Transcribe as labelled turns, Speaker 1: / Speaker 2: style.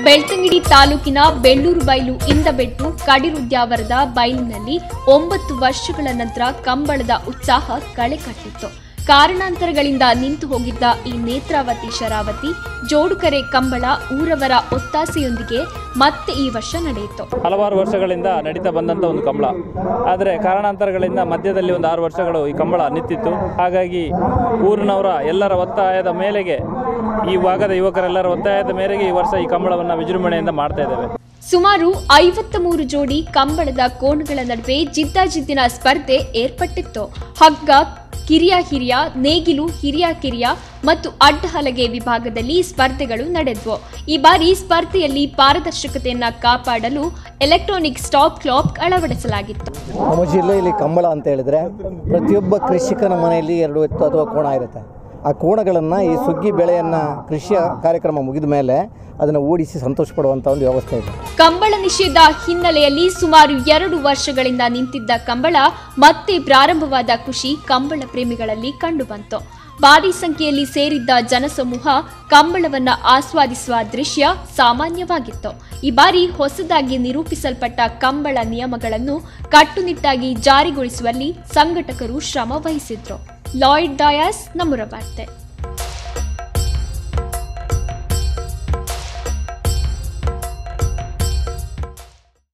Speaker 1: ಬೆಳ್ತಂಗಡಿ ತಾಲೂಕಿನ ಬೆಳ್ಳೂರು ಬೈಲು ಇಂದಬೆಟ್ಟು ಕಡಿರುದ್ಯಾವರದ ಬೈಲಿನಲ್ಲಿ ಒಂಬತ್ತು ವರ್ಷಗಳ ನಂತರ ಕಂಬಳದ ಉತ್ಸಾಹ ಕಳೆ ಕಟ್ಟಿತ್ತು ಕಾರಣಾಂತರಗಳಿಂದ ನಿಂತು ಹೋಗಿದ್ದ ಈ ನೇತ್ರಾವತಿ ಶರಾವತಿ ಜೋಡುಕರೆ ಕಂಬಳ ಊರವರ ಒತ್ತಾಸೆಯೊಂದಿಗೆ ಮತ್ತೆ ಈ ವರ್ಷ ನಡೆಯಿತು
Speaker 2: ಹಲವಾರು ವರ್ಷಗಳಿಂದ ನಡೀತಾ ಬಂದಂಥ ಒಂದು ಕಂಬಳ ಆದರೆ ಕಾರಣಾಂತರಗಳಿಂದ ಮಧ್ಯದಲ್ಲಿ ಒಂದು ಆರು ವರ್ಷಗಳು ಈ ಕಂಬಳ ನಿಂತಿತ್ತು ಹಾಗಾಗಿ ಊರಿನವರ ಎಲ್ಲರ ಒತ್ತಾಯದ ಮೇಲೆಗೆ ಈ ಭಾಗದ ಯುವಕರೆಲ್ಲರ ಒತ್ತಾಯದ ಮೇರೆಗೆ ಈ ವರ್ಷ ಈ ಕಂಬಳವನ್ನು ವಿಜೃಂಭಣೆಯಿಂದ ಮಾಡ್ತಾ ಇದ್ದೇವೆ
Speaker 1: ಸುಮಾರು ಐವತ್ತ ಮೂರು ಜೋಡಿ ಕಂಬಳದ ಕೋಣಗಳ ನಡುವೆ ಜಿದ್ದಾಜಿದ್ದಿನ ಸ್ಪರ್ಧೆ ಏರ್ಪಟ್ಟಿತ್ತು ಹಗ್ಗ ಕಿರಿಯ ಹಿರಿಯ ನೇಗಿಲು ಹಿರಿಯ ಕಿರಿಯ ಮತ್ತು ಅಡ್ಡಹಲಗೆ ವಿಭಾಗದಲ್ಲಿ ಸ್ಪರ್ಧೆಗಳು ನಡೆದವು ಈ ಬಾರಿ ಸ್ಪರ್ಧೆಯಲ್ಲಿ ಪಾರದರ್ಶಕತೆಯನ್ನ ಕಾಪಾಡಲು ಎಲೆಕ್ಟ್ರಾನಿಕ್ ಸ್ಟಾಪ್ ಕ್ಲಾಕ್ ಅಳವಡಿಸಲಾಗಿತ್ತು
Speaker 3: ನಮ್ಮ ಜಿಲ್ಲೆಯಲ್ಲಿ ಕಂಬಳ ಅಂತ ಹೇಳಿದ್ರೆ ಪ್ರತಿಯೊಬ್ಬ ಕೃಷಿಕನ ಮನೆಯಲ್ಲಿ ಎರಡು ಎತ್ತು ಅಥವಾ ಕೋಣ ಇರುತ್ತೆ ಆ ಕೋಣಗಳನ್ನು ಈ ಸುಗ್ಗಿ ಬೆಳೆಯನ್ನು ಕೃಷಿಯ ಕಾರ್ಯಕ್ರಮ ಮುಗಿದ ಮೇಲೆ ಅದನ್ನು ಓಡಿಸಿ ಸಂತೋಷ ಪಡುವಂಥ ಒಂದು ವ್ಯವಸ್ಥೆ ಇದೆ
Speaker 1: ಕಂಬಳ ನಿಷೇಧ ಹಿನ್ನೆಲೆಯಲ್ಲಿ ಸುಮಾರು ಎರಡು ವರ್ಷಗಳಿಂದ ನಿಂತಿದ್ದ ಕಂಬಳ ಮತ್ತೆ ಪ್ರಾರಂಭವಾದ ಖುಷಿ ಕಂಬಳ ಪ್ರೇಮಿಗಳಲ್ಲಿ ಕಂಡುಬಂತು ಭಾರಿ ಸಂಖ್ಯೆಯಲ್ಲಿ ಸೇರಿದ್ದ ಜನಸಮೂಹ ಕಂಬಳವನ್ನ ಆಸ್ವಾದಿಸುವ ದೃಶ್ಯ ಸಾಮಾನ್ಯವಾಗಿತ್ತು ಈ ಬಾರಿ ಹೊಸದಾಗಿ ನಿರೂಪಿಸಲ್ಪಟ್ಟ ಕಂಬಳ ನಿಯಮಗಳನ್ನು ಕಟ್ಟುನಿಟ್ಟಾಗಿ ಜಾರಿಗೊಳಿಸುವಲ್ಲಿ ಸಂಘಟಕರು ಶ್ರಮ ವಹಿಸಿದ್ರು ಲಾಯ್ಡ್ ಡಯಾಸ್ ನಮ್ಮುರ ವಾರ್ತೆ